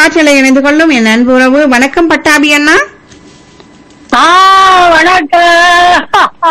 காற்றலை இணைந்து கொள்ளும் என் அன்பு உறவு வணக்கம் பட்டாபி அண்ணா ஆ வணக்கம்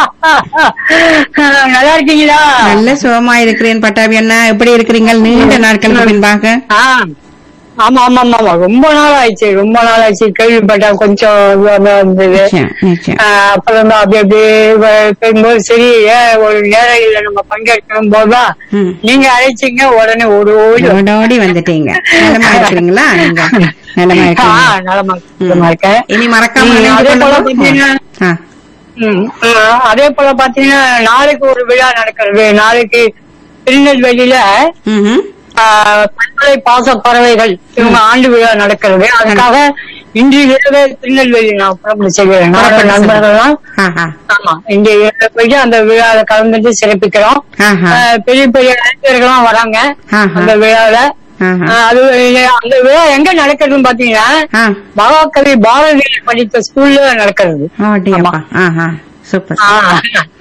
நல்லா இருக்கீங்களா நல்ல சுகமா இருக்கிறேன் பட்டாபி அண்ணா எப்படி இருக்கிறீங்க நீண்ட நாட்களுக்கு பின்பாக ஆ ஆமா ஆமா ஆமா ஆமா ரொம்ப நாள் ஆயிடுச்சு ரொம்ப நாள் ஆயிடுச்சு கேள்விப்பட்டேன் கொஞ்சம் இதுவா இருந்தது நிச்சயம், நிச்சயம். ஆ, அப்புறம் தான் அப்படி அப்படியே வ- பேசும்போது சரி ஏன் ஒரு நேரடியில நம்ம பங்கேற்கணும் போதுதான் ம். நீங்க அழைச்சீங்க உடனே ஒரு ஓடி ஓடோடி வந்துட்டீங்க நலமா இருக்கிறீங்களா நீங்க நலமா ஆ, இருக்கீங்க நலமா ம். நலமா இருக்கேன் இனி மறக்காம ம், இணைந்து அதே போல கொள்ளுங்க. பாத்தீங்கன்னா ஆ, ம், ம், அதே போல பாத்தீங்கன்னா நாளைக்கு ஒரு விழா நடக்கிறது நாளைக்கு திருநெல்வேலியில ம்ஹும். ஆஹ், பண்பலை பாச பறவைகள் இவங்க ஆண்டு விழா நடக்கிறது அதுக்காக இன்று இரவு திருநெல்வேலி நான் புறப்பட்டு செய்கிறேன் புறப்பட்டு நண்பர்கள்லாம் ஆஹா, ஆமா இங்க இரவு போயிட்டு அந்த விழாவை கலந்துட்டு சிறப்பிக்கிறோம் ஆஹா, ஆஹ், பெரிய பெரிய நடிகர்கள்லாம் வராங்க ஆஹா. அந்த விழாவில ஆஹா. ஆஹ், அது அந்த விழா எங்க நடக்கிறதுன்னு பாத்தீங்கன்னா ஆ, மகாகவி பாரதி படித்த ஸ்கூல்ல நடக்கிறது அப்படியாப்பா. ஆஹா, சூப்பர் ஆ.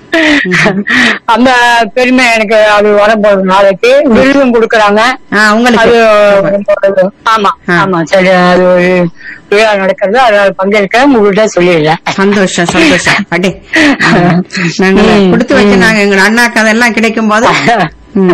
அந்த பெருமை எனக்கு அது வரப்போகுது நாளைக்கு விருதும் கொடுக்கறாங்க ஆ, உங்களுக்கு அது சூப்பர். ரொம்ப- ஆமா ஆ. ஆமா சரி அது ஒரு விழா நடக்கிறது அதனால பங்கேற்க உங்கள்கிட்ட சொல்லிடுறேன் சந்தோஷம் சந்தோஷம் அடே நாங்க ம், கொடுத்து வச்சு நாங்க எங்க அண்ணாக்கு அதெல்லாம் கிடைக்கும் போது ம்.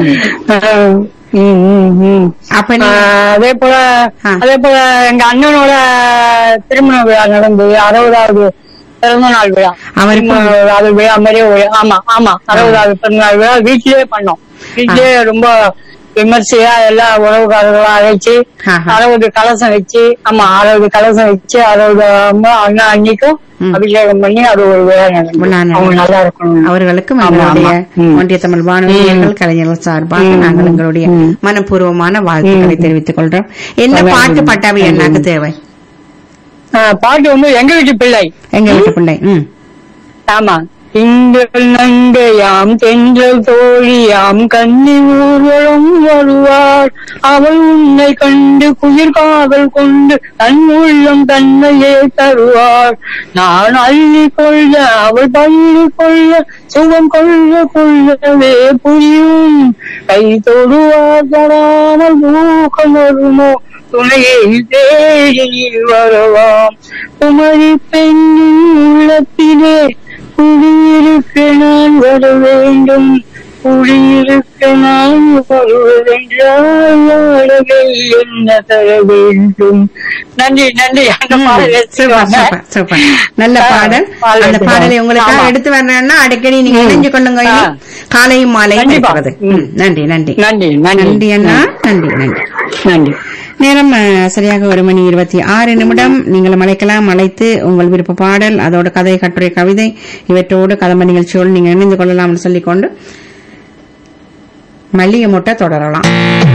ம், ம், ம். அப்ப நீ ஆஹ், அதே போல ஆ. அதே போல எங்க அண்ணனோட திருமண விழா நடந்தது அறுபதாவது பிறந்த நாள் விழா அவருக்கும் திருமண அது விழா மாதிரியே ஒரு ஆமா ஆமா அறுபதாவது பிறந்த நாள் விழா வீட்லயே பண்ணோம் வீட்லயே ரொம்ப விமர்சையா எல்லா உறவுக்காரர்களும் அழைச்சு ஆஹா. அறுபது கலசம் வச்சு ஆமா அறுபது கலசம் வச்சு அறுபது அம்மா அண்ணா அன்னைக்கும் ம். அபிஷேகம் பண்ணி அது ஒரு விழா நடந்தது விழா நடந்தது. அவங்க நல்லா இருக்கணும் அவர்களுக்கும் ஆமா, எங்களுடைய ஆமா. ம். ஒன்றிய தமிழ் வானொலியர்கள் கலைஞர்கள் சார்பாக ம். நாங்கள் எங்களுடைய ம். மனப்பூர்வமான வாழ்த்துக்களை தெரிவித்துக் கொள்றோம் என்ன அதான் பாட்டு ம். பட்டாவி அண்ணாக்கு தேவை ஆஹ் பாட்டு வந்து எங்க வீட்டு பிள்ளை எங்க வீட்டு பிள்ளை ம் ஆமா திங்கள் நங்கையாம் தென்றல் தோழியாம் கன்னி ஊர்வலம் வருவார் அவள் உன்னை கண்டு குயிர் காவல் கொண்டு தன் உள்ளம் தன்னையே தருவார் நான் அள்ளி கொள்ள அவள் பள்ளி கொள்ள சுகம் கொள்ள கொள்ளவே புரியும் கை தொடுவார் தராமல் ஊக்கம் வருமோ துணையை தேடியில் வரவாம் குமரி பெண்ணின் உள்ளத்திலே குடியிருக்க நான் வர வேண்டும் குடியிருக்க நான் வருவதென்றால் வாழவே என்ன தர வேண்டும் நன்றி நன்றி அந்த ம், பாடலை சூப்பர் எடுத்துக்கோங்க. சூப்பர் சூப்பர் நல்ல ஆ, பாடல் பாடல் அந்த பாடலை எடுத்துக்கோங்க. உங்களுக்காக ஆமா. எடுத்து வரணும்னா அடிக்கடி நீங்க இணைஞ்சு கொள்ளுங்க ஆ. காலையும் மாலையும் கண்டிப்பா. இருக்கிறது ம். ம், நன்றி நன்றி நன்றி நன்றி நன்றி அண்ணா நன்றி நன்றி நன்றி நேரம் அஹ், சரியாக ஒரு மணி இருபத்தி ஆறு நிமிடம் நீங்கள் அழைக்கலாம் அழைத்து உங்கள் விருப்ப பாடல் அதோட கதை கட்டுரை கவிதை இவற்றோடு கதம்ப நிகழ்ச்சியோடு நீங்கள் இணைந்து கொள்ளலாம் சொல்லிக்கொண்டு மல்லிகை முட்டை தொடரலாம்